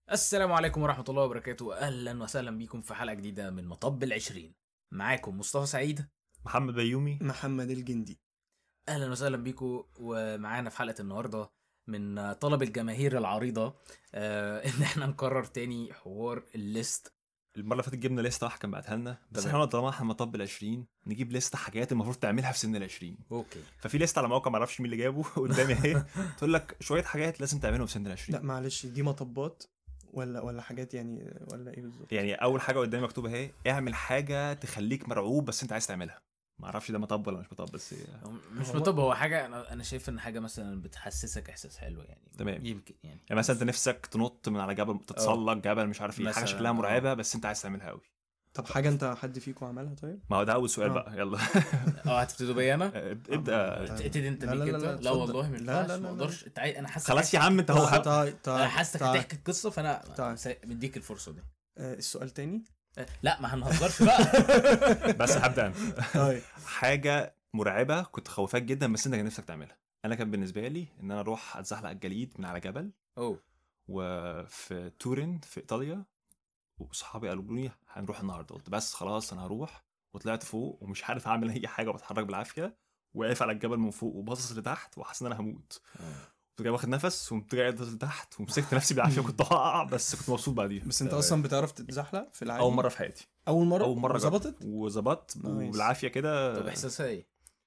السلام عليكم ورحمة الله وبركاته أهلا وسهلا بكم في حلقة جديدة من مطب العشرين معاكم مصطفى سعيد محمد بيومي محمد الجندي أهلا وسهلا بكم ومعانا في حلقة النهاردة من طلب الجماهير العريضة آه إن احنا نكرر تاني حوار الليست المره اللي فاتت جبنا لسته واحد كان بعتها لنا بس تمام. احنا قلنا طالما احنا مطب ال 20 نجيب لسته حاجات المفروض تعملها في سن ال 20 أوكي ففي لسته على موقع ما اعرفش مين اللي جابه قدامي اهي تقول لك شويه حاجات لازم تعملهم في سن ال 20 لا معلش دي مطبات ولا ولا حاجات يعني ولا ايه بالظبط يعني اول حاجه قدامي مكتوبه اهي اعمل حاجه تخليك مرعوب بس انت عايز تعملها ما اعرفش ده مطب ولا مش مطب بس مش هو- مطب هو حاجة أنا أنا شايف إن حاجة مثلا بتحسسك إحساس حلو يعني تمام. يمكن يعني يعني مثلا انت نفسك تنط من على جبل تتسلق جبل مش عارف ايه حاجه مثلاً، شكلها آه. مرعبه بس انت عايز تعملها قوي طب حاجه انت حد فيكم عملها طيب ما هو ده اول سؤال آه. بقى يلا أه هتبتدوا بيا أنا؟ ابدا طيب. ابتدي أنت لا، بيك لا، أنت؟ لا، لا اتفضل. والله ما لا، ينفعش لا، ما لا، أقدرش أنت عايز أنا حاسس خلاص يا عم انت هو طيب طيب أنا طيب حاسسك طيب. هتحكي القصة فأنا طيب. مديك الفرصة دي آه، السؤال تاني لا ما هنهزرش بقى بس هبدا انا طيب حاجه مرعبه كنت خوفاك جدا بس انت كان نفسك تعملها انا كان بالنسبه لي ان انا اروح اتزحلق على الجليد من على جبل اوه وفي تورين في ايطاليا واصحابي قالوا لي هنروح النهارده قلت بس خلاص انا هروح وطلعت فوق ومش عارف اعمل اي حاجه وبتحرك بالعافيه واقف على الجبل من فوق وباصص لتحت وحاسس ان انا هموت كنت جاي واخد نفس وقمت جاي باصص لتحت ومسكت نفسي بالعافيه كنت هقع بس كنت مبسوط بعديها بس انت تمام. اصلا بتعرف تتزحلق في العادي اول مره في حياتي اول مره اول مره جربت. ظبطت وظبطت نايس. وبالعافيه كده طب احساسها ايه؟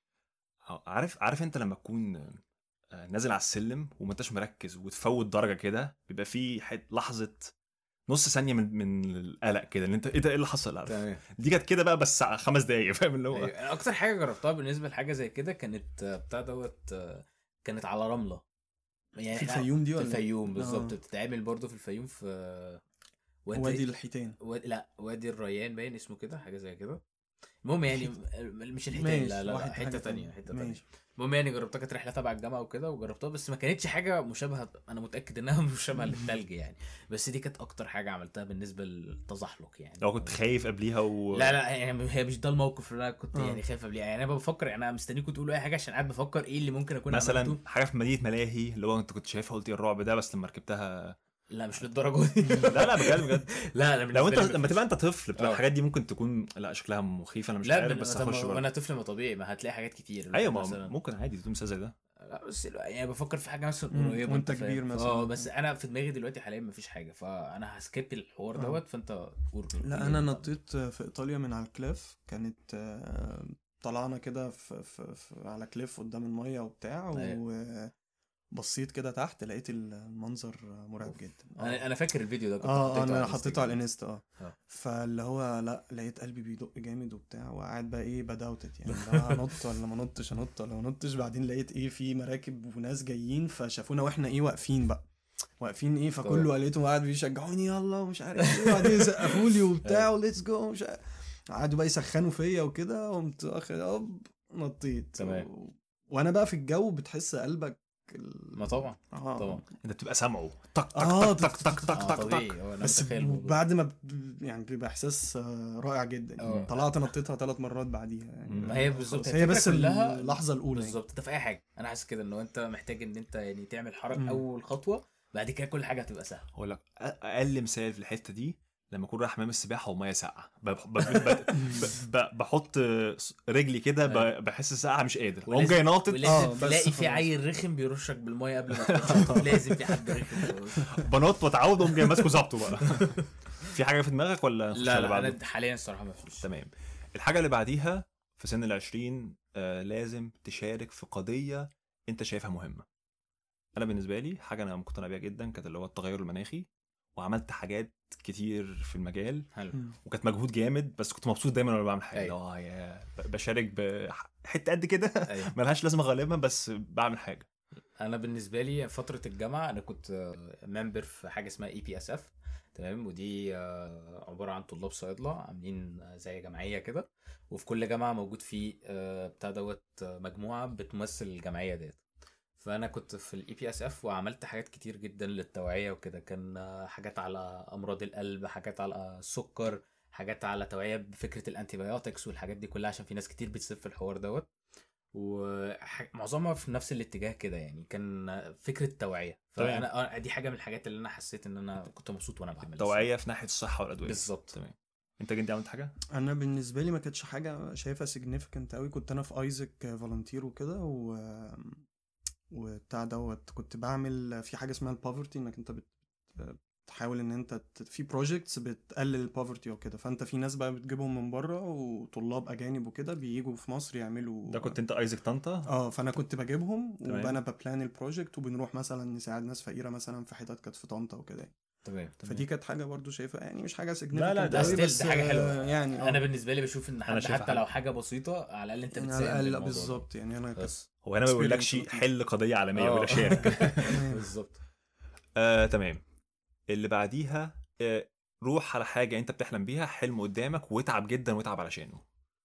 آه، عارف عارف انت لما تكون آه، نازل على السلم وما انتش مركز وتفوت درجه كده بيبقى في حت لحظه نص ثانيه من من القلق كده ان انت ايه ده ايه اللي حصل عارف تمام دي كانت كده بقى بس ع- خمس دقايق فاهم اللي هو أيوة. أنا اكتر حاجه جربتها بالنسبه لحاجه زي كده كانت آه، بتاع دوت آه، كانت على رمله يعني في إحنا- الفيوم دي في ولا إيه؟ الفيوم بالظبط آه. بتتعمل برضه في الفيوم في آه، وادي الحيتان وادي لا وادي الريان باين اسمه كده حاجه زي كده المهم يعني م- مش الحيتان ماشي، لا لا, لا واحد حته حاجة تانية تانية. حته تانية ماشي. المهم يعني جربتها كانت رحله تبع الجامعه وكده وجربتها بس ما كانتش حاجه مشابهه انا متاكد انها مشابهه للثلج يعني بس دي كانت اكتر حاجه عملتها بالنسبه للتزحلق يعني لو كنت خايف قبليها و لا لا يعني هي مش ده الموقف اللي انا كنت آه. يعني خايف قبليه يعني انا بفكر يعني انا مستنيكم تقولوا اي حاجه عشان قاعد بفكر ايه اللي ممكن اكون مثلا عملته حاجه في مدينه ملاهي اللي هو انت كنت شايفها قلت ايه الرعب ده بس لما ركبتها لا مش للدرجه دي لا لا بجد بجد لا لا لو انت بالنسبة لي لما مفيش. تبقى انت طفل بتبقى آه. الحاجات دي ممكن تكون لا شكلها مخيف انا مش لا عارف بس بس طب هخش وانا برضه طفل ما طبيعي ما هتلاقي حاجات كتير ايوه ما مثلا ممكن عادي تقوم مثال زي ده لا بس لا، يعني بفكر في حاجه مثلا مم، قريبه وانت أنت فاهم؟ كبير مثلا. اه بس انا في دماغي دلوقتي حاليا مفيش حاجه فانا هسكيب الحوار آه. دوت فانت قول لا انا نطيت في ايطاليا من على الكليف كانت آه، طلعنا كده في, في, في على كليف قدام الميه وبتاع أيوة. وبصيت كده تحت لقيت المنظر مرعب جدا انا انا فاكر الفيديو ده كنت اه حطيته انا على حطيته على الانستجرام. الانستا اه آه. فاللي هو لا لقيت قلبي بيدق جامد وبتاع وقاعد بقى ايه بدوتت يعني اللي هو هنط ولا ما نطش هنط ولا ما نطش بعدين لقيت ايه في مراكب وناس جايين فشافونا واحنا ايه واقفين بقى واقفين ايه طبعا. فكله لقيتهم قاعد بيشجعوني يلا ومش عارف ايه وبعدين يسقفوا لي وبتاع وليتس جو مش عارف قعدوا بقى يسخنوا فيا وكده قمت واخد اب نطيت تمام. و... وانا بقى في الجو بتحس قلبك ال... ما طبعا اه طبعا انت بتبقى سامعه طق طق آه، طق طق طق آه، طق طق طبيعي هو انا بس متخيل الموضوع. بعد ما ب- يعني بيبقى احساس آه، رائع جدا اه. يعني طلعت نطيتها ثلاث مرات بعديها يعني ما هي بالظبط خلاص. هي بس الفكرة كلها- اللحظه الاولى يعني. بالظبط انت في اي حاجه انا حاسس كده ان هو انت محتاج ان انت يعني تعمل حركه مم. اول خطوه بعد كده كل حاجه هتبقى سهله هقول لك أ- اقل مثال في الحته دي لما اكون رايح حمام السباحه والميه ساقعه ب- ب- ب- ب- ب- بحط رجلي كده ب- بحس الساقعه مش قادر واقوم ولازم- جاي ناطط آه، ولازم بس تلاقي في خلاص. عيل رخم بيرشك بالميه قبل ما تخش لازم في حد رخم بنط واتعود واقوم جاي ماسكه ظابطه بقى في حاجه في دماغك ولا نخش لا على لا بعده؟ انا حاليا الصراحه ما فيش تمام الحاجه اللي بعديها في سن العشرين آه لازم تشارك في قضيه انت شايفها مهمه انا بالنسبه لي حاجه انا مقتنع بيها جدا كانت اللي هو التغير المناخي وعملت حاجات كتير في المجال حلو مم. وكانت مجهود جامد بس كنت مبسوط دايما وانا بعمل حاجه أيوة. اه يا ب- بشارك بحته قد كده ايوه ملهاش لازمه غالبا بس بعمل حاجه انا بالنسبه لي فتره الجامعه انا كنت ممبر في حاجه اسمها اي بي اس اف تمام ودي آه، عباره عن طلاب صيادله عاملين زي جمعيه كده وفي كل جامعه موجود فيه آه، بتاع دوت آه، مجموعه بتمثل الجمعيه ديت فانا كنت في الاي بي اس اف وعملت حاجات كتير جدا للتوعيه وكده كان آه، حاجات على امراض القلب حاجات على السكر حاجات على توعيه بفكره الانتيبيوتكس والحاجات دي كلها عشان في ناس كتير بتسف الحوار دوت ومعظمها في نفس الاتجاه كده يعني كان فكره توعيه تمام. فانا آه، دي حاجه من الحاجات اللي انا حسيت ان انا كنت مبسوط وانا بعملها توعيه في ناحيه الصحه والادويه بالظبط تمام انت جندي عملت حاجه انا بالنسبه لي ما كانتش حاجه شايفها سيجنيفيكانت قوي كنت انا في ايزك فولنتير وكده و وبتاع دوت كنت بعمل في حاجه اسمها البوفرتي انك انت بت... بتحاول ان انت ت... في بروجكتس بتقلل البوفرتي وكده فانت في ناس بقى بتجيبهم من بره وطلاب اجانب وكده بييجوا في مصر يعملوا ده كنت انت ايزك طنطا اه فانا كنت بجيبهم تمام. وانا ببلان البروجكت وبنروح مثلا نساعد ناس فقيره مثلا في حتت كانت في طنطا وكده تمام فدي كانت حاجه برضو شايفها يعني مش حاجه لا، سيجنيفيكانت ده قوي still بس دي حاجة حلوة. آه، يعني انا آه. بالنسبه لي بشوف ان حد شايفها حتى حلوة. لو حاجه بسيطه على الاقل انت يعني بتساهم على الاقل بالموضوع ده. بالظبط يعني انا كانت بس هو هنا ما بيقولكش Experience حل قضيه عالميه آه. بيقول لك شارك بالظبط آه، تمام اللي بعديها آه، روح على حاجه انت بتحلم بيها حلم قدامك واتعب جدا واتعب علشانه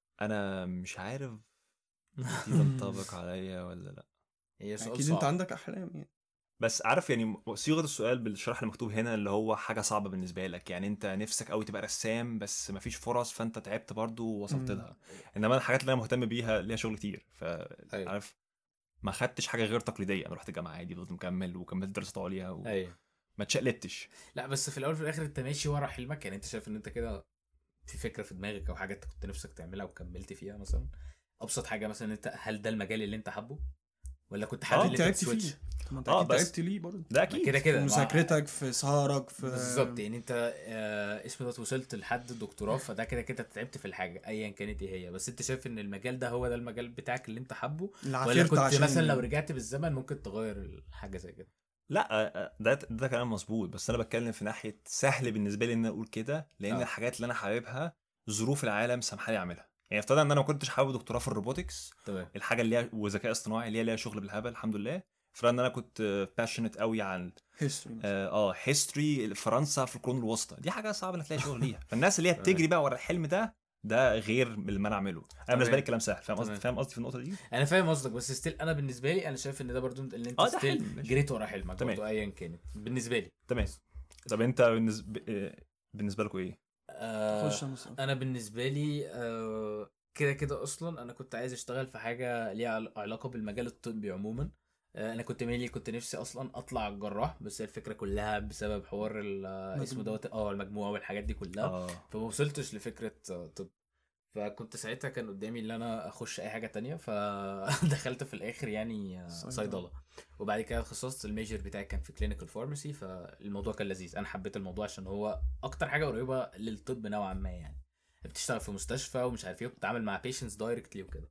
انا مش عارف دي تنطبق عليا ولا لا هي سؤال اكيد صعب انت عندك احلام يعني بس عارف يعني صيغه السؤال بالشرح المكتوب هنا اللي هو حاجه صعبه بالنسبه لك يعني انت نفسك قوي تبقى رسام بس مفيش فرص فانت تعبت برضو ووصلت مم. لها انما الحاجات اللي انا مهتم بيها ليها شغل كتير أيوة. فعارف ما خدتش حاجه غير تقليديه انا رحت جامعه عادي فضلت مكمل وكملت دراسات عليا وما ايوه اتشقلبتش لا بس في الاول وفي الاخر انت ماشي ورا حلمك يعني انت شايف ان انت كده في فكره في دماغك او حاجه انت كنت نفسك تعملها وكملت فيها مثلا ابسط حاجه مثلا انت هل ده المجال اللي انت حابه ولا كنت حابب آه، ان انت تعبت تسويتش فيه طب ما انت آه، اكيد بس- تعبت ليه برضه ده اكيد كده كده في ما- مذاكرتك في سهرك في بالظبط يعني انت آه اسم ده وصلت لحد الدكتوراه فده كده كده تعبت في الحاجه ايا كانت ايه هي بس انت شايف ان المجال ده هو ده المجال بتاعك اللي انت حابه اللي ولا عافرت كنت عشان مثلا لو رجعت بالزمن ممكن تغير حاجه زي كده لا آه، ده ده كلام مظبوط بس انا بتكلم في ناحيه سهل بالنسبه لي ان انا اقول كده لان آه. الحاجات اللي انا حاببها ظروف العالم سامحه اعملها يعني افترض ان انا ما كنتش حابب دكتوراه في الروبوتكس تمام الحاجه اللي هي وذكاء اصطناعي اللي هي ليها شغل بالهبل الحمد لله افترض ان انا كنت باشنت قوي عن هيستوري اه آه، هيستوري فرنسا في القرون الوسطى دي حاجه صعب انك تلاقي شغل ليها فالناس اللي هي بتجري بقى ورا الحلم ده ده غير من اللي انا اعمله انا بالنسبه لي الكلام سهل فاهم قصدي تمام. فاهم قصدي في النقطه دي انا فاهم قصدك بس ستيل انا بالنسبه لي انا شايف ان ده برضو اللي انت آه، ده ستيل حلم، ماشي. جريت ورا حلمك تمام. برضو ايا كانت بالنسبه لي تمام طب انت بالنسبه آه، بالنسبه لكم ايه آه خش انا سؤال. انا بالنسبه لي آه، كده كده اصلا انا كنت عايز اشتغل في حاجه ليها عل- علاقه بالمجال الطبي عموما آه، انا كنت مالي كنت نفسي اصلا اطلع جراح بس هي الفكره كلها بسبب حوار ال- آه، اسمه مجموع. دوت اه المجموعه والحاجات دي كلها اه فما وصلتش لفكره آه، طب فكنت ساعتها كان قدامي ان انا اخش اي حاجه تانية فدخلت في الاخر يعني آه، صيدلة. صيدله وبعد كده اتخصصت الميجر بتاعي كان في كلينيكال فارماسي فالموضوع كان لذيذ انا حبيت الموضوع عشان هو اكتر حاجه قريبه للطب نوعا ما يعني بتشتغل في مستشفى ومش عارف ايه وبتتعامل مع بيشنتس دايركتلي وكده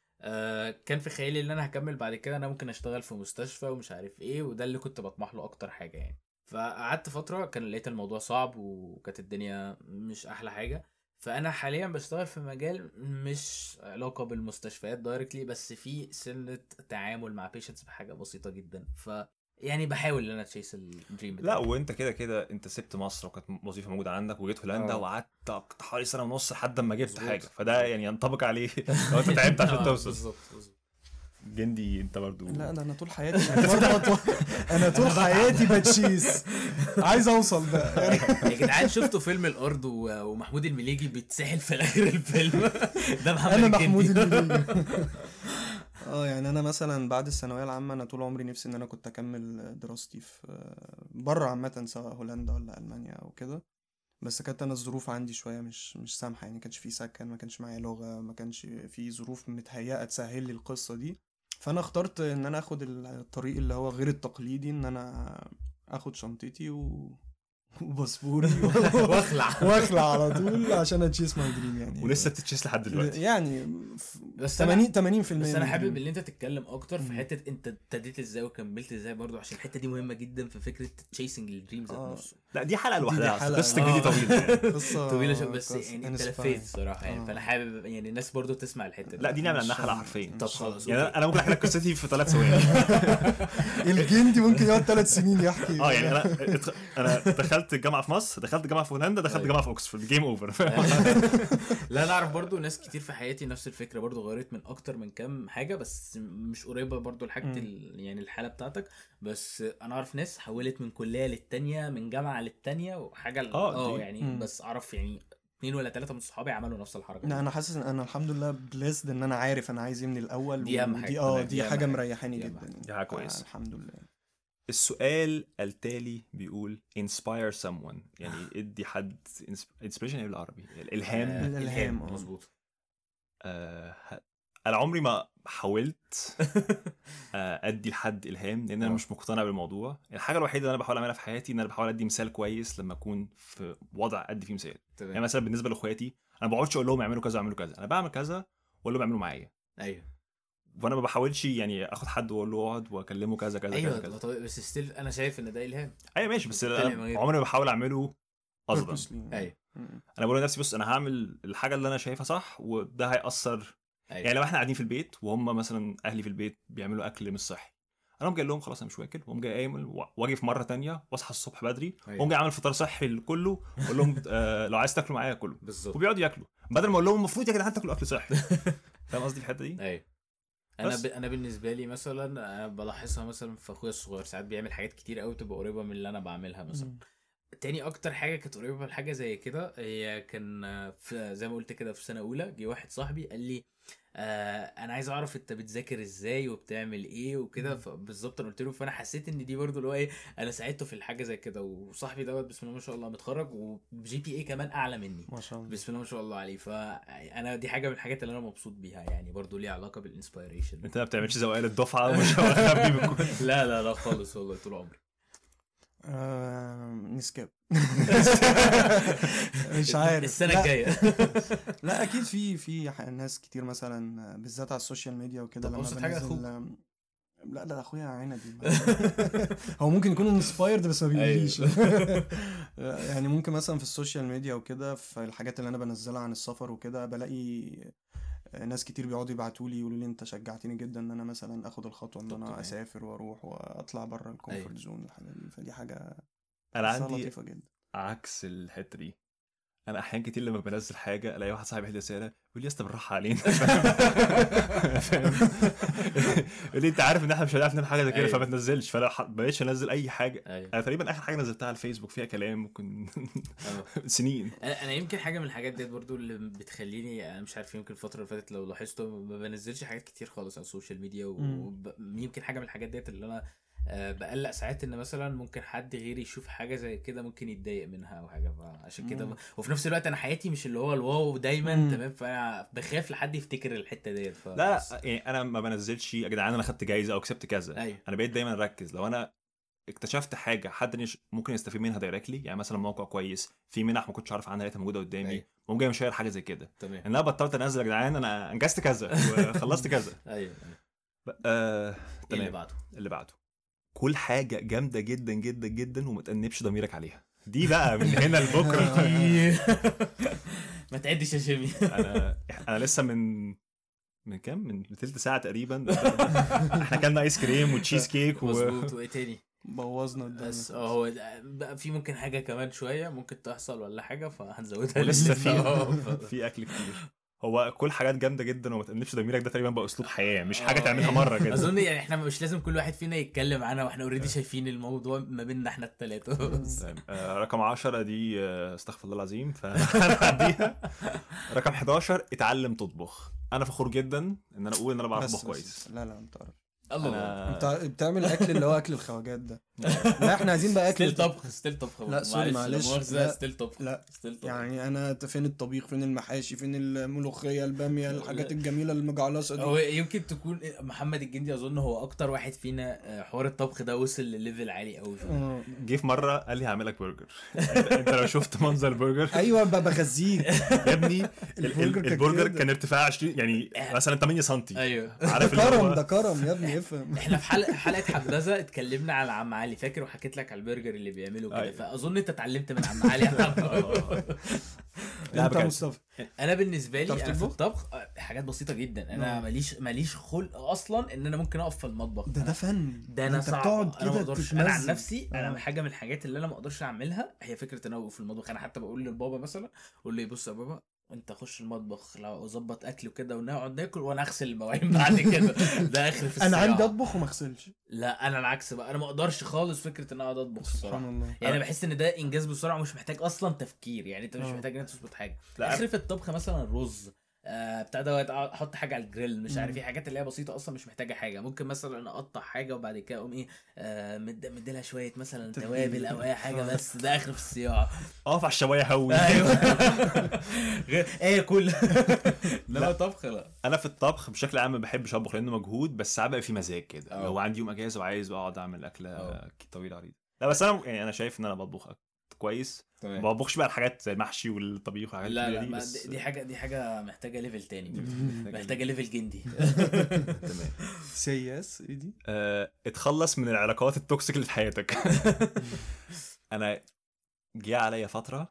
آه كان في خيالي ان انا هكمل بعد كده انا ممكن اشتغل في مستشفى ومش عارف ايه وده اللي كنت بطمح له اكتر حاجه يعني فقعدت فتره كان لقيت الموضوع صعب وكانت الدنيا مش احلى حاجه فانا حاليا بشتغل في مجال مش علاقه بالمستشفيات دايركتلي بس في سنه تعامل مع بيشنتس بحاجه بسيطه جدا ف يعني بحاول ان انا تشيس الدريم لا وانت كده كده انت سبت مصر وكانت وظيفه موجوده عندك وجيت هولندا آه. وقعدت حوالي سنه ونص لحد ما جبت مظبوط. حاجه فده يعني ينطبق عليه لو انت تعبت عشان آه، توصل بالظبط بالظبط جندي انت برضو لا ده انا طول حياتي انا طول, أنا طول حياتي بتشيس عايز اوصل بقى يعني يا جدعان شفتوا فيلم الارض و- ومحمود المليجي بيتسحل في اخر الفيلم ده محمد انا الجندي. محمود المليجي اه يعني انا مثلا بعد الثانويه العامه انا طول عمري نفسي ان انا كنت اكمل دراستي في بره عامه سواء هولندا ولا المانيا او كده بس كانت انا الظروف عندي شويه مش مش سامحه يعني ما كانش في سكن ما كانش معايا لغه ما كانش في ظروف متهيئه تسهل لي القصه دي فانا اخترت ان انا اخد الطريق اللي هو غير التقليدي ان انا اخد شنطتي و... وباسبوري واخلع واخلع على طول عشان اتشيس ماي دريم يعني ولسه بتتشيس لحد دلوقتي يعني ف- بس 80 80% بس انا من حابب dream. ان انت تتكلم اكتر في مم. حته انت ابتديت ازاي وكملت ازاي برضو عشان الحته دي مهمه جدا في فكره تشيسنج الدريمز ذات آه. نفسه لا دي حلقه دي لوحدها حلقة. قصه جندي آه. طويله يعني. قصه طويله شويه بس قصة يعني انت inspiring. لفيت الصراحه يعني آه. فانا حابب يعني الناس برضو تسمع الحته دي لا دي نعمل مش- عنها حلقه حرفيا طب خلاص يعني أوكي. انا أنا ممكن احكي لك قصتي في ثلاث ثواني الجندي ممكن يقعد ثلاث سنين يحكي اه يعني انا اتخ- انا دخلت جامعه في مصر دخلت جامعه في هولندا دخلت أيوة. جامعه في اوكسفورد جيم اوفر لا انا اعرف برضو ناس كتير في حياتي نفس الفكره برضو غيرت من اكتر من كام حاجه بس مش قريبه برضو لحاجه مم. ال- يعني الحاله بتاعتك بس انا اعرف ناس حولت من كليه للتانيه من جامعه للتانيه وحاجه ال- آه، اه دي- يعني مم. بس اعرف يعني اتنين ولا ثلاثه من صحابي عملوا نفس الحركه لا انا حاسس ان انا الحمد لله بليسد ان انا عارف انا عايز ايه من الاول دي أهم ودي- حاجة. اه دي دي أهم حاجه حاجة. مريحاني دي أهم جدا حاجة. يعني. دي حاجة كويسة. آه، الحمد لله السؤال التالي بيقول inspire someone يعني ادي حد inspiration ايه بالعربي الالهام آه، الإلهام، الهام آه. مظبوط آه ه- انا عمري ما حاولت آه ادي لحد الهام لان انا آه. مش مقتنع بالموضوع الحاجه الوحيده اللي انا بحاول اعملها في حياتي ان انا بحاول ادي مثال كويس لما اكون في وضع ادي فيه مثال يعني تمام مثلا بالنسبه لاخواتي انا ما بقعدش اقول لهم اعملوا كذا واعملوا كذا انا بعمل كذا واقول لهم اعملوا معايا ايوه فانا ما بحاولش يعني اخد حد واقول له اقعد واكلمه كذا كذا ايوه كذا ده كذا طبيعي، بس ستيل انا شايف ان ده الهام ايوه ماشي بس مقتنع أنا بغيره. عمري ما بحاول اعمله قصدا Purposely. ايوه م- انا بقول لنفسي بص انا هعمل الحاجه اللي انا شايفها صح وده هيأثر ايوه يعني لو احنا قاعدين في البيت وهم مثلا اهلي في البيت بيعملوا اكل مش صحي انا قوم جاي لهم خلاص انا مش واكل واقوم جاي قايم و- واجي في مره تانية واصحى الصبح بدري أيوة. واقوم جاي عامل فطار صحي لكله واقول لهم آه لو عايز تاكلوا معايا كله بالظبط وبيقعدوا ياكلوا بدل ما اقول لهم المفروض يا جدعان تاكلوا اكل صحي فاهم قصدي في الحته دي؟ ايوه انا بس. ب... انا بالنسبه لي مثلا انا بلاحظها مثلا في اخويا الصغير ساعات بيعمل حاجات كتير قوي تبقى قريبه من اللي انا بعملها مثلا م- تاني اكتر حاجه كانت قريبه من حاجه زي كده هي كان في زي ما قلت كده في سنه اولى جه واحد صاحبي قال لي آه انا عايز اعرف انت بتذاكر ازاي وبتعمل ايه وكده مم. فبالظبط انا قلت له فانا حسيت ان دي برضو اللي هو ايه انا ساعدته في الحاجه زي كده وصاحبي دوت بسم الله ما شاء الله متخرج وجي بي اي كمان اعلى مني ما شاء الله بسم الله ما شاء الله عليه فانا دي حاجه من الحاجات اللي انا مبسوط بيها يعني برضو ليها علاقه بالانسبيريشن انت ما بتعملش زوائل الدفعه ومش هخبي بالكل لا لا لا خالص والله طول عمري آه، نسكاب مش عارف السنه لا، الجايه لا اكيد في في ح- ناس كتير مثلا بالذات على السوشيال ميديا وكده طب لما أبسط حاجة بنزل لا لا اخويا عندي هو ممكن يكون انسبايرد بس ما بيقوليش يعني ممكن مثلا في السوشيال ميديا وكده في الحاجات اللي انا بنزلها عن السفر وكده بلاقي ناس كتير بيقعدوا يبعتوا لي يقولوا لي انت شجعتني جدا ان انا مثلا اخد الخطوه ان طب انا تمام. اسافر واروح واطلع بره الكومفورت أيوة. زون والحاجات دي فدي حاجه انا بحسها عندي لطيفه جدا عكس الحته دي انا احيان كتير لما بنزل حاجه الاقي واحد صاحبي يحل رساله يقول لي يا اسطى بالراحه علينا فاهم يقول لي انت عارف ان احنا مش هنعرف نعمل حاجه زي كده أيوة. فما تنزلش فانا ح- بقيتش انزل اي حاجه ايوه انا تقريبا اخر حاجه نزلتها على الفيسبوك فيها كلام ممكن آه. سنين انا أنا يمكن حاجه من الحاجات ديت برضو اللي بتخليني انا مش عارف يمكن الفتره اللي فاتت لو لاحظتوا ما بنزلش حاجات كتير خالص على السوشيال ميديا مم. ويمكن حاجه من الحاجات ديت اللي انا آه، بقلق ساعات ان مثلا ممكن حد غيري يشوف حاجه زي كده ممكن يتضايق منها او حاجه فعشان كده مم. ب... وفي نفس الوقت انا حياتي مش اللي هو الواو دايما مم. تمام فانا بخاف لحد يفتكر الحته ديت ف... لا بس- لا يعني انا ما بنزلش يا جدعان انا خدت جايزه او كسبت كذا ايوه انا بقيت دايما اركز لو انا اكتشفت حاجه حد نش- ممكن يستفيد منها دايركتلي يعني مثلا موقع كويس في منح ما كنتش عارف عنها لقيتها موجوده قدامي أيوة. مقوم جاي مشير حاجه زي كده تمام ان انا بطلت انزل يا جدعان انا انجزت كذا وخلصت كذا ايوه أيوة. ب- آه، إيه اللي تمام بعده اللي بعده كل حاجه جامده جدا جدا جدا وما تأنبش ضميرك عليها دي بقى من هنا لبكره ما تعدش يا جيمي انا انا لسه من من كام من تلت ساعه تقريبا احنا كلنا ايس كريم وتشيز كيك و... مظبوط وايه تاني بوظنا الدنيا بس اه هو ده- بقى في ممكن حاجه كمان شويه ممكن تحصل ولا حاجه فهنزودها ولسه لل- في اه، ف- في اكل كتير هو كل حاجات جامده جدا وما تأنبش ضميرك ده تقريبا بقى اسلوب حياه مش حاجه اه، تعملها يعني مره كده اظن يعني احنا مش لازم كل واحد فينا يتكلم عنها واحنا اوريدي شايفين الموضوع ما بيننا احنا الثلاثه طيب آه، رقم 10 دي آه، استغفر الله العظيم فهنعديها رقم 11 اتعلم تطبخ انا فخور جدا ان انا اقول ان انا بعرف بس اطبخ بس- كويس لا لا انت عارف الله انا انت بتعمل الاكل اللي هو اكل الخواجات ده لا احنا عايزين بقى اكل ستيل طبخ ستيل طبخ لا، سوري، معلش. معلش لا. ستيل طبخ لا ستيل طبخ يعني انا ت- فين الطبيخ فين المحاشي فين الملوخيه الباميه الحاجات الجميله المجعلصه هو دي يمكن تكون محمد الجندي اظن هو اكتر واحد فينا آه، حوار الطبخ ده وصل لليفل عالي قوي فيه اه. جه في مره قال لي هعملك برجر انت أنت لو شفت منظر البرجر ايوه ب- بغذيك يا ابني ال- البرجر ال- كان البرجر كده. كان ارتفاع 20 يعني مثلا 8 سم ايوه عارف اللي كرم هو ده كرم يا ابني افهم احنا في حلقه حلقه حمدزه اتكلمنا على عم علي فاكر وحكيت لك على البرجر اللي بيعمله كده أيوة. فاظن انت اتعلمت من عم علي على لا، انت بجد. مصطفى انا بالنسبه لي بتعرف انا في تطبخ؟ الطبخ آه، حاجات بسيطه جدا انا آه. ماليش ماليش خلق اصلا ان انا ممكن اقف في المطبخ ده ده فن ده انا انت صعب بتقعد انا ما كده اقدرش انا عن تتمزج. نفسي انا آه. حاجه من الحاجات اللي انا ما اقدرش اعملها هي فكره ان انا اقف في المطبخ انا حتى بقول للبابا مثلا اقول له إيه، بص يا بابا انت خش المطبخ لو اظبط اكل وكده ونقعد ناكل وانا اغسل المواعين بعد كده ده اخر في انا الصياعة. عندي اطبخ وما اغسلش لا انا العكس بقى انا ما اقدرش خالص فكره ان انا اقعد اطبخ الصراحه سبحان الله يعني انا بحس ان ده انجاز بسرعه ومش محتاج اصلا تفكير يعني انت مش اه. محتاج ان انت تظبط حاجه لا، اخر في الطبخ مثلا الرز آه بتاع دوت احط حاجه على الجريل مش عارف مم. ايه حاجات اللي هي بسيطه اصلا مش محتاجه حاجه ممكن مثلا اقطع حاجه وبعد كده اقوم ايه آه مد مديلها شويه مثلا تتبيل. توابل او اي حاجه اه. بس ده اخر في الصياعه اقف على الشوايه هوي ايوه غير ايه كل انما لا. طبخ لا انا في الطبخ بشكل عام ما بحبش اطبخ لانه مجهود بس ساعات بقى في مزاج كده اه. لو عندي يوم اجازه وعايز اقعد اعمل اكله اه. طويله عريضه لا بس انا يعني انا شايف ان انا بطبخ كويس ما تمام بطبخش بقى الحاجات زي المحشي والطبيخ والحاجات لا الكبيرة لا دي ما بس دي دي حاجه دي حاجه محتاجه ليفل تاني محتاجة محتاجه ليفل جندي تمام سياس ايه دي آه، اتخلص من العلاقات التوكسيك اللي في حياتك انا جه عليا فتره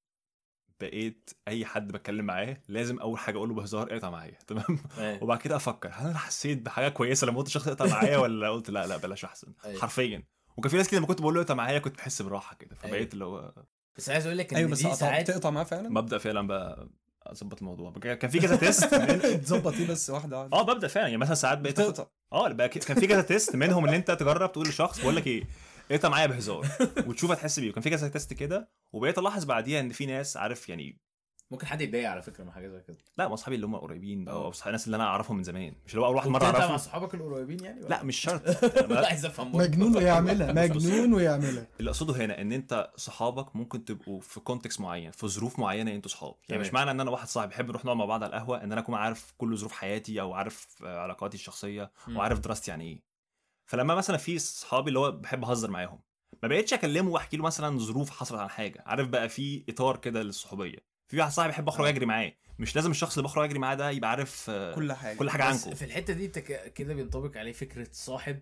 بقيت اي حد بتكلم معاه لازم اول حاجه اقول له بهزار اقطع معايا تمام أيوة. وبعد كده افكر هل انا حسيت بحاجه كويسه لما قلت الشخص يقطع معايا ولا قلت لا لا بلاش احسن أيوة. حرفيا وكان في ناس كده لما كنت بقول له اقطع معايا كنت بحس براحه كده أيوة. فبقيت اللي هو بس عايز اقول لك ان ايوه بس دي قطع- ساعات تقطع معاه فعلا ببدا فعلا بقى اظبط الموضوع كان في كذا تيست من... تظبط ايه بس واحده واحده اه ببدا فعلا يعني مثلا ساعات بقيت آخد- بتقطع اه بقى ك- كان في كذا تيست منهم ان انت تجرب تقول لشخص بقول لك ايه اقطع معايا بهزار وتشوف هتحس بيه وكان في كذا تيست كده وبقيت الاحظ بعديها ان في ناس عارف يعني ممكن حد يتضايق على فكره من حاجه زي كده لا ما اصحابي اللي هم قريبين بقى اه. او أصحابي- الناس اللي انا اعرفهم من زمان مش اللي هو اول واحد مره كنت انت مع اعرفه صحابك القريبين يعني ولا؟ لا مش شرط لا عايز افهم برضه. مجنون ويعملها مجنون ويعملها اللي اقصده هنا ان انت صحابك ممكن تبقوا في كونتكست معين في ظروف معينه انتوا صحاب يعني مش تمام. معنى ان انا واحد صاحبي بحب نروح نقعد مع بعض على القهوه ان انا اكون عارف كل ظروف حياتي او عارف آه، علاقاتي الشخصيه مم. وعارف دراستي يعني ايه فلما مثلا في صحابي اللي هو بحب اهزر معاهم ما بقتش اكلمه واحكي له مثلا ظروف حصلت عن حاجه عارف بقى في اطار كده للصحوبيه في واحد صاحبي بحب اخرج اه. اجري معاه مش لازم الشخص اللي بخرج اجري معاه ده يبقى عارف آه، كل حاجه كل حاجه بس عنكم في الحته دي انت ك- كده بينطبق عليه فكره صاحب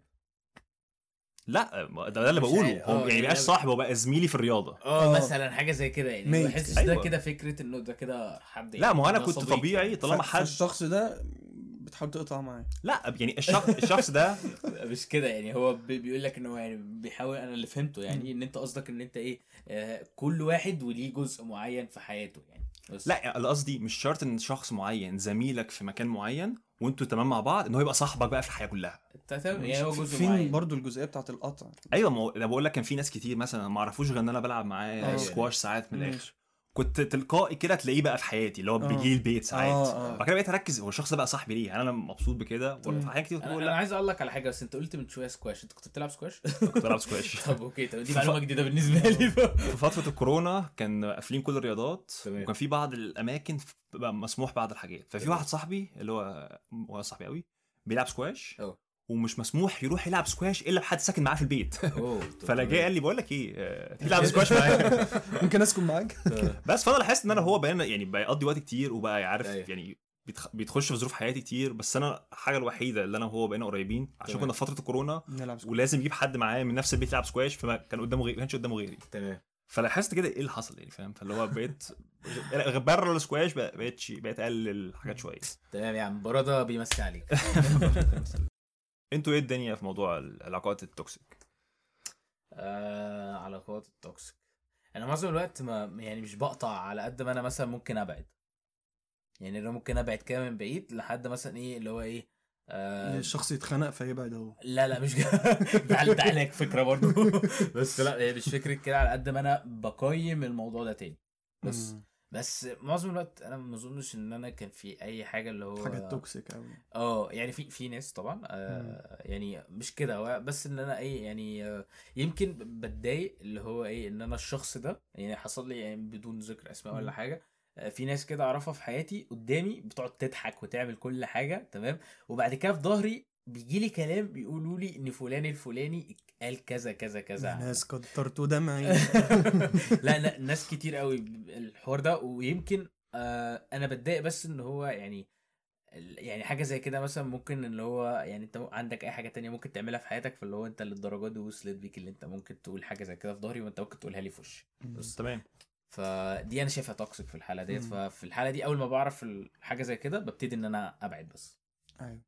لا ده, ده اللي مش بقوله عارف. هو اه، يعني يعني بقاش ده- صاحب هو بقى زميلي في الرياضه اه اه. مثلا حاجه زي كده يعني ميت. ما بحسش أيوة. ده كده فكره انه ده كده حد لا ما هو انا ده كنت صديق طبيعي يعني. طالما ف- حد فالشخص ده بتحاول تقطع معاه لا يعني الشخص الشخص ده مش كده يعني هو بي- بيقول لك ان هو يعني بيحاول انا اللي فهمته يعني ان انت قصدك ان انت ايه آه كل واحد وليه جزء معين في حياته يعني بس لا اللي قصدي مش شرط ان شخص معين زميلك في مكان معين وانتوا تمام مع بعض ان هو يبقى صاحبك بقى في الحياه كلها انت تمام يعني هو في- جزء فين معين برضو الجزئيه بتاعت القطع ايوه ما هو انا بقول لك كان في ناس كتير مثلا ما اعرفوش غير ان انا بلعب معاه اه. سكواش ساعات من الاخر ماشي. كنت تلقائي كده تلاقيه بقى في حياتي اللي هو اه. بيجي لي البيت ساعات اه، اه. بعد كده بقيت اركز هو الشخص ده بقى صاحبي ليه يعني انا مبسوط بكده ولا في مم. حاجات كتير انا, بقول أنا لا عايز اقول لك على حاجه بس انت قلت من شويه سكواش انت كنت بتلعب سكواش كنت بلعب سكواش طب اوكي طب دي معلومه جديده بالنسبه لي بقى. في فتره الكورونا كان قافلين كل الرياضات تمام. وكان في بعض الاماكن بقى مسموح بعض الحاجات ففي واحد صاحبي اللي هو هو صاحبي قوي بيلعب سكواش اه. ومش مسموح يروح يلعب سكواش الا بحد ساكن معاه في البيت اوه طب فلا جاي تمام. قال لي بقول لك ايه آه، تيجي تلعب سكواش معايا ممكن اسكن معاك بس فانا لاحظت ان انا هو بقينا يعني بيقضي وقت كتير وبقى عارف أيوة. يعني بيتخ- بيتخش في ظروف حياتي كتير بس انا الحاجه الوحيده اللي انا وهو بقينا قريبين عشان تمام. كنا في فتره الكورونا نلعب سكواش. ولازم يجيب حد معاه من نفس البيت يلعب سكواش فما كان قدامه غيري ما كانش قدامه غيري تمام فلاحظت كده ايه اللي حصل يعني فاهم فاللي هو بقيت بره السكواش بقى- بقيت بقيت اقلل حاجات شويه تمام يا عم براده بيمسي عليك انتوا ايه الدنيا في موضوع العلاقات التوكسيك آه علاقات التوكسيك انا معظم الوقت ما يعني مش بقطع على قد ما انا مثلا ممكن ابعد يعني انا ممكن ابعد كده من بعيد لحد مثلا ايه اللي هو ايه آه الشخص يتخنق فيبعد اهو لا لا مش تعال تعال لك فكره برضو بس لا هي مش فكره كده على قد ما انا بقيم الموضوع ده تاني بس مم. بس معظم الوقت انا ما اظنش ان انا كان في اي حاجه اللي هو حاجه توكسيك قوي اه يعني في في ناس طبعا آه يعني مش كده هو بس ان انا ايه يعني آه يمكن بتضايق اللي هو ايه ان انا الشخص ده يعني حصل لي يعني بدون ذكر اسماء ولا مم. حاجه آه في ناس كده اعرفها في حياتي قدامي بتقعد تضحك وتعمل كل حاجه تمام وبعد كده في ظهري بيجي لي كلام بيقولوا لي ان فلان الفلاني قال كذا كذا كذا عنك. ناس كترت دمعي لا لا ناس كتير قوي الحوار ده ويمكن آه انا بتضايق بس ان هو يعني ال- يعني حاجه زي كده مثلا ممكن اللي هو يعني انت عندك اي حاجه تانية ممكن تعملها في حياتك فاللي هو انت للدرجه دي وصلت بيك اللي انت ممكن تقول حاجه زي كده في ظهري وانت ممكن تقولها لي في وشي بس تمام فدي انا شايفها توكسيك في الحاله ديت مم. ففي الحاله دي اول ما بعرف ال- حاجه زي كده ببتدي ان انا ابعد بس ايوه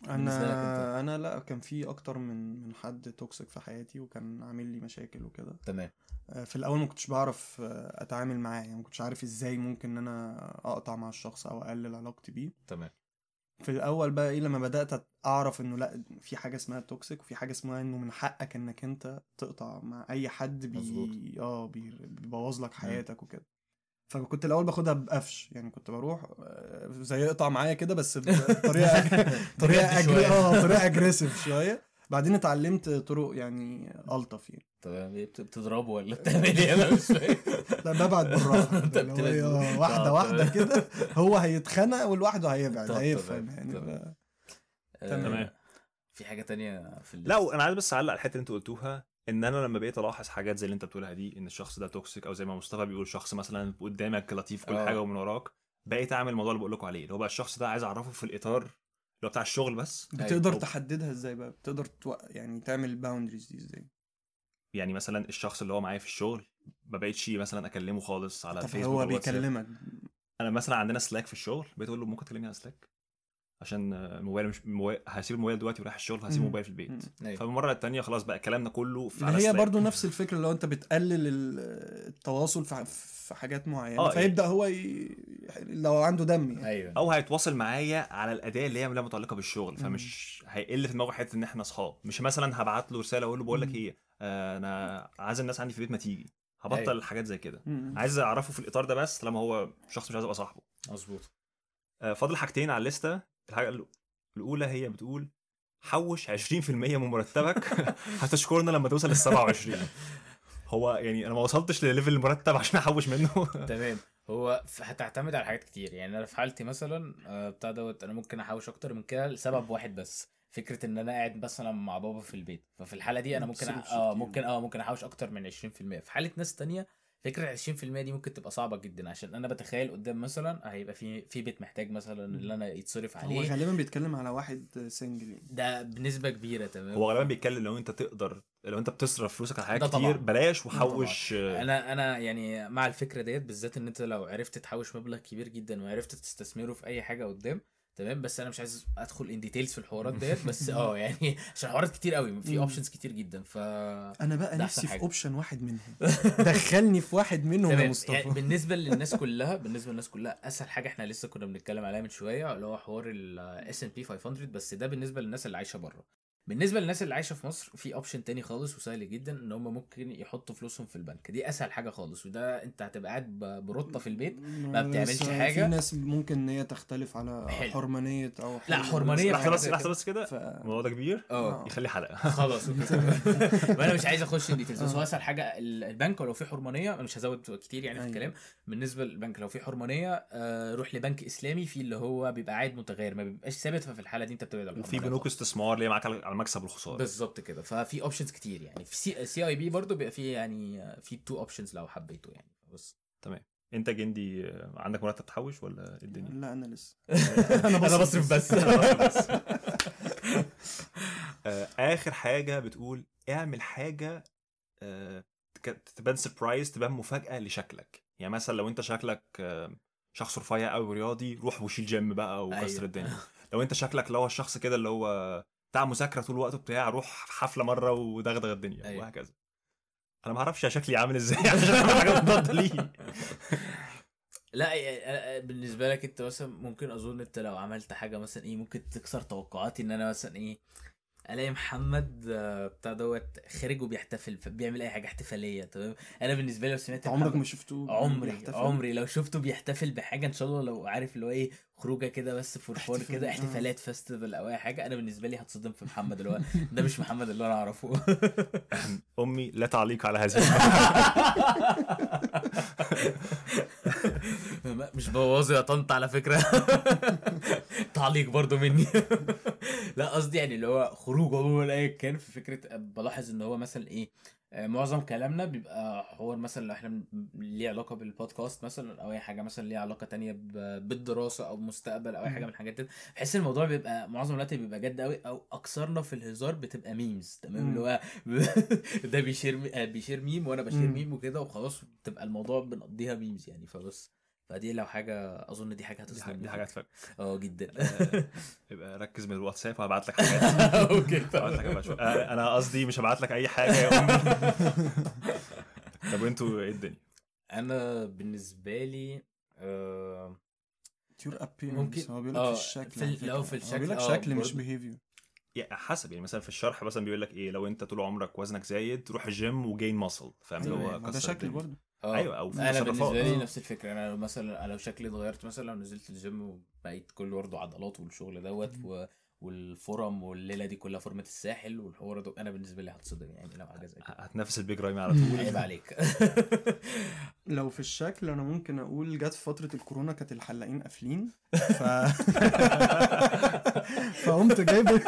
بالنسبة لك انت؟ انا انا لا كان في اكتر من من حد توكسيك في حياتي وكان عامل لي مشاكل وكده تمام آه، في الاول ما كنتش بعرف آه، اتعامل معاه يعني ما كنتش عارف ازاي ممكن ان انا اقطع مع الشخص او اقلل علاقتي بيه تمام في الاول بقى ايه لما بدات اعرف انه لا في حاجه اسمها توكسيك وفي حاجه اسمها انه من حقك انك انت تقطع مع اي حد مظبوط. بي اه بي- بيبوظ لك حياتك وكده فكنت الاول باخدها بقفش يعني كنت بروح آه، زي اقطع معايا كده بس بطريقه طريقه بجد أجري... شوية. اه طريقه اجريسيف شويه بعدين اتعلمت طرق يعني الطف يعني تمام ايه بت- بتضربه ولا بتعمل ايه انا مش فاهم لا ببعد بالراحه انت اللي هو إيه، بتبعد- آه، واحده آه، واحده تمام. كده هو هيتخنق ولوحده هيبعد طب هيفهم تمام، يعني تمام. ف- آه، تمام. في حاجه تانية في الليست؟ لا انا عايز بس اعلق على الحته اللي انتوا قلتوها ان انا لما بقيت الاحظ حاجات زي اللي انت بتقولها دي ان الشخص ده توكسيك او زي ما مصطفى بيقول شخص مثلا قدامك لطيف كل آه. حاجه ومن وراك بقيت اعمل الموضوع اللي بقول لكم عليه اللي هو بقى الشخص ده عايز اعرفه في الاطار اللي هو بتاع الشغل بس بتقدر أيوة. تحددها ازاي بقى بتقدر تو... يعني تعمل الباوندريز دي ازاي يعني مثلا الشخص اللي هو معايا في الشغل ما بقيتش مثلا اكلمه خالص على طب الفيسبوك هو أو الواتساب. بيكلمك انا مثلا عندنا سلاك في الشغل بقيت اقول له ممكن تكلمني على سلاك عشان آه، الموبايل مش الموبايل هسيب الموبايل دلوقتي ورايح الشغل هسيب مم. الموبايل في البيت مم. أيوة. فالمره التانية خلاص بقى كلامنا كله في اللي على هي Slack. برضو نفس الفكره اللي هو انت بتقلل ال- التواصل في ح- في حاجات معينه آه، فيبدا هو ي... لو عنده دم يعني ايوه او هيتواصل معايا على الاداه اللي هي لا متعلقه بالشغل مم. فمش هيقل في دماغه حته ان احنا اصحاب مش مثلا هبعت له رساله اقول له بقول لك مم. ايه آه انا عايز الناس عندي في البيت ما تيجي هبطل أيوة. حاجات زي كده مم. عايز اعرفه في الاطار ده بس لما هو شخص مش عايز ابقى صاحبه مظبوط آه فاضل حاجتين على الليسته الحاجه الأ- الاولى هي بتقول حوش 20% من مرتبك هتشكرنا لما توصل لل 27 هو يعني انا ما وصلتش لليفل المرتب عشان احوش منه تمام هو ف- هتعتمد على حاجات كتير يعني انا في حالتي مثلا آه، بتاع دوت انا ممكن احوش اكتر من كده لسبب واحد بس فكره ان انا قاعد مثلا مع بابا في البيت ففي الحاله دي انا ما ممكن بتصرفش أ- اه كتير. ممكن اه ممكن احوش اكتر من 20% في حاله ناس تانية فكره 20% دي ممكن تبقى صعبه جدا عشان انا بتخيل قدام مثلا هيبقى في في بيت محتاج مثلا اللي انا يتصرف هو عليه غالبا بيتكلم على واحد سنجل يعني ده بنسبه كبيره تمام هو غالبا بيتكلم لو انت تقدر لو انت بتصرف فلوسك على حاجات ده كتير طبعاً. بلاش وحوش آه، انا انا يعني مع الفكره ديت بالذات ان انت لو عرفت تحوش مبلغ كبير جدا وعرفت تستثمره في اي حاجه قدام تمام بس انا مش عايز ادخل ان ديتيلز في الحوارات ديت بس اه يعني عشان حوارات كتير قوي في مم. اوبشنز كتير جدا ف انا بقى ده نفسي أحسن في حاجة. اوبشن واحد منهم دخلني في واحد منهم يا تمام مصطفى يعني بالنسبه للناس كلها بالنسبه للناس كلها اسهل حاجه احنا لسه كنا بنتكلم عليها من شويه اللي هو حوار الاس ان بي 500 بس ده بالنسبه للناس اللي عايشه بره بالنسبه للناس اللي عايشه في مصر في اوبشن تاني خالص وسهل جدا ان هم ممكن يحطوا فلوسهم في البنك دي اسهل حاجه خالص وده انت هتبقى قاعد ب- برطه في البيت ما بتعملش بس حاجة. في ناس ممكن ان هي تختلف على حلو. حرمانيه او لا، حاجة. حرمانية لحظه حاجة بس زي لحظه كده. بس كده ف... الموضوع ده كبير اه يخلي حلقه خلاص اوكي وانا مش عايز اخش ان ديتيلز بس هو اسهل حاجه ال- البنك ولو في حرمانيه انا مش هزود كتير يعني في أيوة. الكلام بالنسبه للبنك لو في حرمانيه آه، روح لبنك اسلامي في اللي هو بيبقى قاعد متغير ما بيبقاش ثابت ففي الحاله دي انت بتبعد عن وفي الحرمانية بنوك خالص. استثمار اللي هي معاك على على المكسب والخساره بالظبط كده ففي اوبشنز كتير يعني في سي, سي اي بي برضه بيبقى في يعني آه، في تو اوبشنز لو حبيته يعني بس انت جندي آه، عندك مرتب تحوش ولا إيه الدنيا لا انا لسه انا بصرف بس آه، اخر حاجه بتقول اعمل حاجه آه، تك- تبان سربرايز تبان مفاجاه لشكلك يعني مثلا لو انت شكلك آه، شخص رفيع قوي رياضي روح وشيل جيم بقى وكسر أيوة. الدنيا لو انت شكلك اللي هو الشخص كده اللي هو بتاع مذاكره طول الوقت بتاع روح حفله مره ودغدغ الدنيا أيوة. وهكذا انا ما اعرفش شكلي عامل ازاي عشان اعمل حاجه مضاده ليه لا يعني أنا- بالنسبه لك انت مثلا ممكن اظن انت لو عملت حاجه مثلا ايه ممكن تكسر توقعاتي ان انا مثلا ايه الاقي محمد آه، بتاع دوت خارج وبيحتفل بيعمل اي حاجه احتفاليه تمام انا بالنسبه لي لو سمعت عمرك محمد- ما شفته عمري بيحتفل؟ عمري لو شفته بيحتفل بحاجه ان شاء الله لو عارف اللي هو ايه خروجه كده بس فور فور احتفال، كده آه. احتفالات فيستيفال او اي حاجه انا بالنسبه لي هتصدم في محمد اللي هو ده مش محمد اللي انا اعرفه امي لا تعليق على هذه مش بوظه يا طنط على فكره تعليق برضو مني لا قصدي يعني اللي هو خروج عموما ايا كان في فكره بلاحظ ان هو مثلا ايه آه، معظم كلامنا بيبقى حوار مثلا لو احنا م- ليه علاقه بالبودكاست مثلا او اي حاجه مثلا ليها علاقه تانية ب- بالدراسه او مستقبل او اي حاجه من الحاجات دي بحس الموضوع بيبقى معظم الوقت بيبقى جد قوي او اكثرنا في الهزار بتبقى ميمز تمام مم. اللي هو ده بيشير مي- آه، بيشير ميم وانا بشير مم. ميم وكده وخلاص بتبقى الموضوع بنقضيها ميمز يعني فبس فدي لو حاجه اظن دي حاجه دي هتصدمني حاجه دي حاجه هتفرق اه جدا آه، يبقى ركز من الواتساب وهبعت لك حاجات اوكي هبعت لك بعد شوية. آه، انا قصدي مش هبعت لك اي حاجه يا امي طب وانتوا ايه الدنيا؟ انا بالنسبه لي آه يور ابيرنس ممكن- هو بيقول آه، لك في الشكل في على ال- فكرة. لو في هو الشكل، بيقول لك آه، شكل مش برضه. بيهيفير يعني حسب يعني مثلا في الشرح مثلا بيقول لك ايه لو انت طول عمرك وزنك زايد روح الجيم وجين ماسل فاهم اللي هو ما ده كسر شكل الدنيا. برضه آه. ايوه او في انا تصرفات. بالنسبه لي آه. نفس الفكره انا لو مثلا لو شكلي اتغيرت مثلا لو نزلت الجيم وبقيت كله برضه عضلات والشغل دوت و... والفورم والليله دي كلها فورمه الساحل والحوار ده انا بالنسبه لي هتصدم يعني لو حاجه زي كده هتنافس البيج رايم على طول عيب عليك لو في الشكل انا ممكن اقول جت في فتره الكورونا كانت الحلاقين قافلين ف فقمت جايب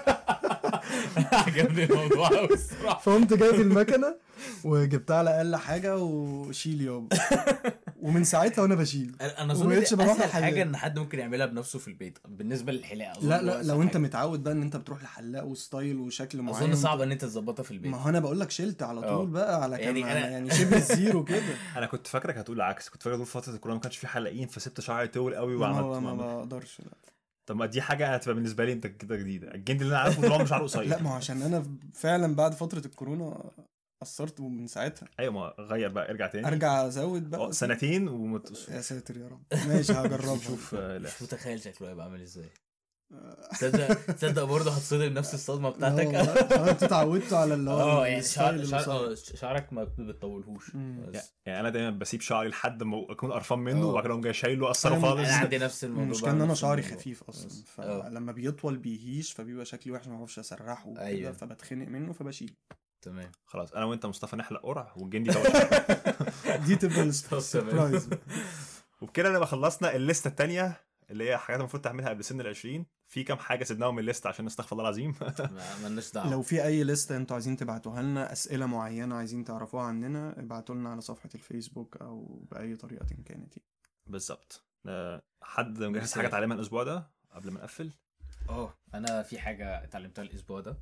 عجبني الموضوع قوي الصراحه فقمت جايب المكنه وجبتها على اقل حاجه وشيل يابا ومن ساعتها وانا بشيل انا اظن ومبقتش دي بروح اسهل لحلاق. حاجه ان حد ممكن يعملها بنفسه في البيت بالنسبه للحلاقه أظن لا هو لا أسهل لو انت حاجة. متعود بقى ان انت بتروح لحلاق وستايل وشكل معين اظن صعب ان انت تظبطها في البيت ما هو انا بقول لك شلت على اه. طول بقى على كام يعني يعني, أنا- يعني شبه الزيرو كده انا كنت فاكرك هتقول العكس كنت فاكر طول فتره الكورونا ما كانش في حلاقين فسبت شعري طول قوي ما وعملت هو ما وعملت. بقدرش لا. طب ما دي حاجه هتبقى بالنسبه لي انت كده جديده الجندي اللي انا عارفه طول عمره شعره قصير لا ما هو عشان انا فعلا بعد فتره الكورونا قصرت ومن ساعتها ايوه ما غير بقى ارجع تاني ارجع ازود اه بقى سنتين ومت... يا ساتر يا رب ماشي هجربها نشوف آه، لا مش متخيل شكله هيبقى عامل ازاي آه، تصدق تصدق برضه هتصدم نفس الصدمه لا بتاعتك والله، خلاص انتوا اتعودتوا على اللي هو اه يعني الستايل شعر شعر القصير. آه، شعرك ما بتطولهوش مم. بس يعني انا دايما بسيب شعري لحد ما اكون قرفان منه اه. وبعد كده اقوم جاي شايله اقصره أنا- خالص انا عندي نفس الموضوع المشكله بقى، ان انا نفس شعري الموضوع. خفيف اصلا بس. اه. فلما بيطول بيهيش فبيبقى شكلي وحش ما بعرفش اسرحه وكده ايوه. فبتخنق منه فبشيل تمام خلاص انا وانت مصطفى نحلق قرع والجندي ده وش. دي تبقى تمام. السربرايز وبكده نبقى خلصنا الليسته الثانيه اللي هي حاجات المفروض تعملها قبل سن ال 20 في كام حاجه سيبناهم من الليسته عشان استغفر الله العظيم ما- مالناش دعوه لو في اي لسته انتوا عايزين تبعتوها لنا اسئله معينه عايزين تعرفوها عننا ابعتوا لنا على صفحه الفيسبوك او باي طريقه كانت بالظبط آه، حد مجهز مثال. حاجه تعلمها الاسبوع ده قبل ما نقفل اه انا في حاجه اتعلمتها الاسبوع ده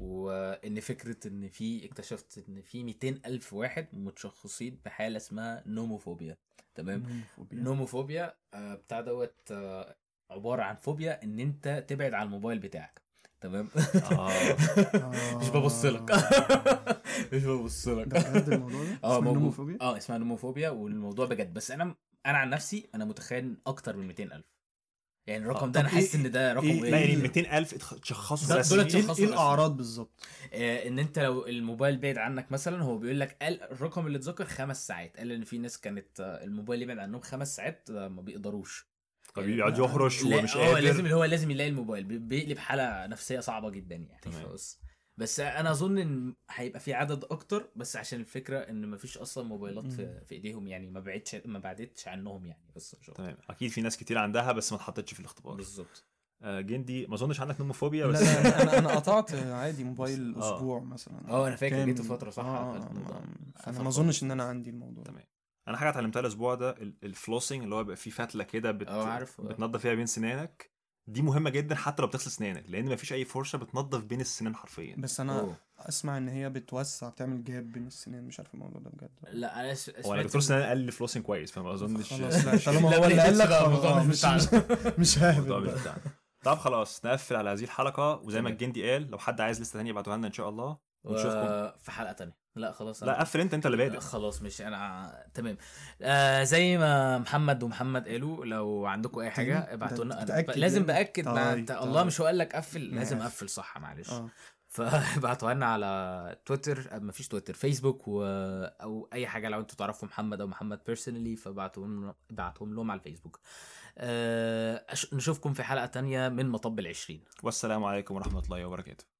وان فكره ان في اكتشفت ان في 200 الف واحد متشخصين بحاله اسمها نوموفوبيا تمام نوموفوبيا آه، بتاع دوت آه، عباره عن فوبيا ان انت تبعد عن الموبايل بتاعك تمام اه مش ببص لك مش ببص لك ده بجد الموضوع ده؟ اه اسمه موجود النوموفوبيا؟ اه اسمها نوموفوبيا والموضوع بجد بس انا انا عن نفسي انا متخيل اكتر من 200 الف يعني الرقم آه، ده انا طب حاسس إيه- ان ده رقم إيه- قليل لا يعني إيه؟ 200000 اتشخصوا ده- رسمي دولت ايه شخصوا ايه رسمي. الاعراض بالظبط؟ آه، ان انت لو الموبايل بعيد عنك مثلا هو بيقول لك قال الرقم اللي اتذكر خمس ساعات قال ان في ناس كانت آه، الموبايل يبعد عنهم خمس ساعات آه، ما بيقدروش بيقعد يهرش لا، ومش اه قادر لازم اللي هو لازم يلاقي الموبايل بي- بيقلب حاله نفسيه صعبه جدا يعني تمام. بس بس انا اظن ان هيبقى في عدد اكتر بس عشان الفكره ان مفيش اصلا موبايلات في, في ايديهم يعني ما بعدتش ما بعدتش عنهم يعني بس مش أكتر. تمام اكيد في ناس كتير عندها بس ما اتحطتش في الاختبار بالظبط آه، جندي ما اظنش عندك نوموفوبيا لا بس لا انا انا قطعت عادي موبايل آه. اسبوع مثلا اه، أنا فاكر كامل. جيت فترة صح، اه أخدت آه، الموضوع. ما- أخدت فانا فترة. ما اظنش ان انا عندي الموضوع ده تمام انا حاجه اتعلمتها الاسبوع ده ال- الفلوسنج اللي هو بيبقى فيه فتله كده بت... اه، عارف. بتنضف فيها بين سنانك دي مهمه جدا حتى لو بتغسل سنانك لان مفيش اي فرشه بتنضف بين السنان حرفيا بس انا أوه. اسمع ان هي بتوسع بتعمل جاب بين السنان مش عارف الموضوع ده بجد لا انا س- هو انا سمعت دكتور إن- سنان قال لي فلوسنج كويس فما اظنش خلاص لا طالما لا، هو اللي ما قال لك نهتش بقى، خلاص، الموضوع مش مش بتاعنا. مش ههبط الموضوع مش بقى. بتاعنا طب خلاص نقفل على هذه الحلقه وزي ما تمام. الجندي قال لو حد عايز لسته ثانيه ابعتوها لنا ان شاء الله ونشوفكم و- في حلقه تانية لا خلاص لا قفل انت انت اللي بادئ خلاص مش انا تمام آه زي ما محمد ومحمد قالوا لو عندكم اي حاجه تاني؟ ابعتوا ده لنا أنت أنا متأكد لازم يعني؟ باكد ما طيب، انت طيب. الله مش هو قال لك قفل أنا لازم آسف. اقفل صح معلش اه فابعتوها لنا على تويتر ما فيش تويتر فيسبوك و... او اي حاجه لو انتوا تعرفوا محمد او محمد بيرسونالي فابعتوهم ابعتوهم لهم على الفيسبوك آه أش- نشوفكم في حلقه تانية من مطب العشرين والسلام عليكم ورحمه الله وبركاته